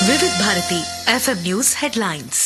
వివిధ Bharati FM news headlines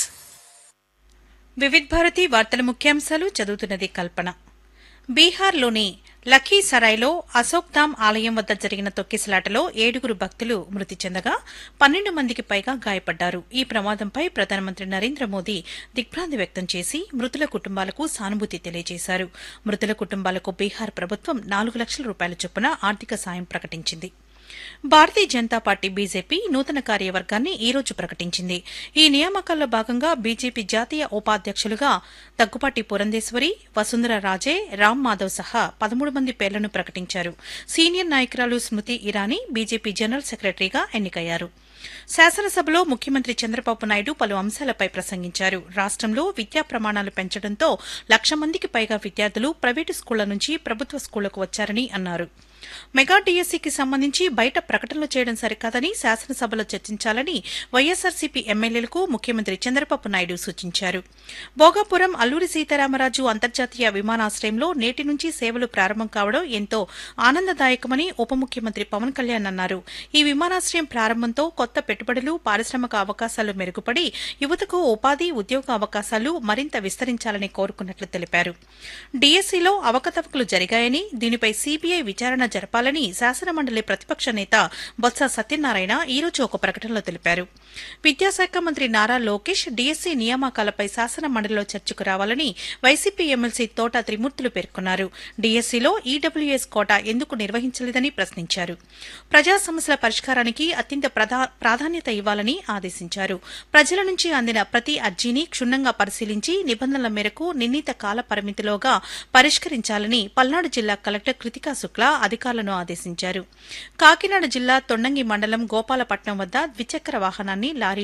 Vividh Bharati వార్తల ముఖ్యాంశాలు చదువుతున్నది కల్పన బీహార్లోని లఖీసరాయ్లో అశోక్ ధామ్ ఆలయం వద్ద జరిగిన తొక్కిసలాటలో ఏడుగురు భక్తులు మృతి చెందగా పన్నెండు మందికి పైగా గాయపడ్డారు ఈ ప్రమాదంపై ప్రధానమంత్రి నరేంద్ర మోదీ దిగ్భ్రాంతి వ్యక్తం చేసి మృతుల కుటుంబాలకు సానుభూతి తెలియజేశారు మృతుల కుటుంబాలకు బీహార్ ప్రభుత్వం నాలుగు లక్షల రూపాయల చొప్పున ఆర్థిక సాయం ప్రకటించింది భారతీయ జనతా పార్టీ బీజేపీ నూతన కార్యవర్గాన్ని ఈ రోజు ప్రకటించింది ఈ నియామకాల్లో భాగంగా బీజేపీ జాతీయ ఉపాధ్యక్షులుగా దగ్గుపాటి పురంధేశ్వరి వసుంధర రాజే రామ్ మాధవ్ సహా పదమూడు మంది పేర్లను ప్రకటించారు సీనియర్ నాయకురాలు స్మృతి ఇరానీ బీజేపీ జనరల్ సెక్రటరీగా ఎన్నికయ్యారు శాసనసభలో ముఖ్యమంత్రి చంద్రబాబు నాయుడు పలు అంశాలపై ప్రసంగించారు రాష్టంలో విద్యా ప్రమాణాలు పెంచడంతో లక్ష మందికి పైగా విద్యార్థులు ప్రైవేటు స్కూళ్ల నుంచి ప్రభుత్వ స్కూళ్లకు వచ్చారని అన్నారు మెగా డీఎస్సీకి సంబంధించి బయట ప్రకటనలు చేయడం సరికాదని శాసనసభలో చర్చించాలని వైఎస్సార్సీపీ ఎమ్మెల్యేలకు ముఖ్యమంత్రి చంద్రబాబు నాయుడు సూచించారు భోగాపురం అల్లూరి సీతారామరాజు అంతర్జాతీయ విమానాశ్రయంలో నేటి నుంచి సేవలు ప్రారంభం కావడం ఎంతో ఆనందదాయకమని ఉప ముఖ్యమంత్రి పవన్ కళ్యాణ్ అన్నారు ఈ విమానాశ్రయం ప్రారంభంతో కొత్త పెట్టుబడులు పారిశ్రామిక అవకాశాలు మెరుగుపడి యువతకు ఉపాధి ఉద్యోగ అవకాశాలు మరింత విస్తరించాలని కోరుకున్నట్లు తెలిపారు డీఎస్సీలో అవకతవకలు జరిగాయని దీనిపై సీబీఐ విచారణ జరపాలని శాసనమండలి ప్రతిపక్ష నేత బొత్స సత్యనారాయణ ఈ రోజు ఒక ప్రకటనలో తెలిపారు విద్యాశాఖ మంత్రి నారా లోకేష్ డీఎస్సీ నియామకాలపై శాసన మండలిలో చర్చకు రావాలని వైసీపీ ఎమ్మెల్సీ తోట త్రిమూర్తులు పేర్కొన్నారు డీఎస్సీలో ఈడబ్ల్యూఎస్ కోటా ఎందుకు నిర్వహించలేదని ప్రశ్నించారు ప్రజా సమస్యల పరిష్కారానికి అత్యంత ప్రధా- ప్రాధాన్యత ఇవ్వాలని ఆదేశించారు ప్రజల నుంచి అందిన ప్రతి అర్జీని క్షుణ్ణంగా పరిశీలించి నిబంధనల మేరకు నిర్ణీత కాల పరిమితిలోగా పరిష్కరించాలని పల్నాడు జిల్లా కలెక్టర్ కృతికా శుక్లా అధికారులను ఆదేశించారు కాకినాడ జిల్లా తొండంగి మండలం గోపాలపట్నం వద్ద ద్విచక్ర వాహనాన్ని లారీ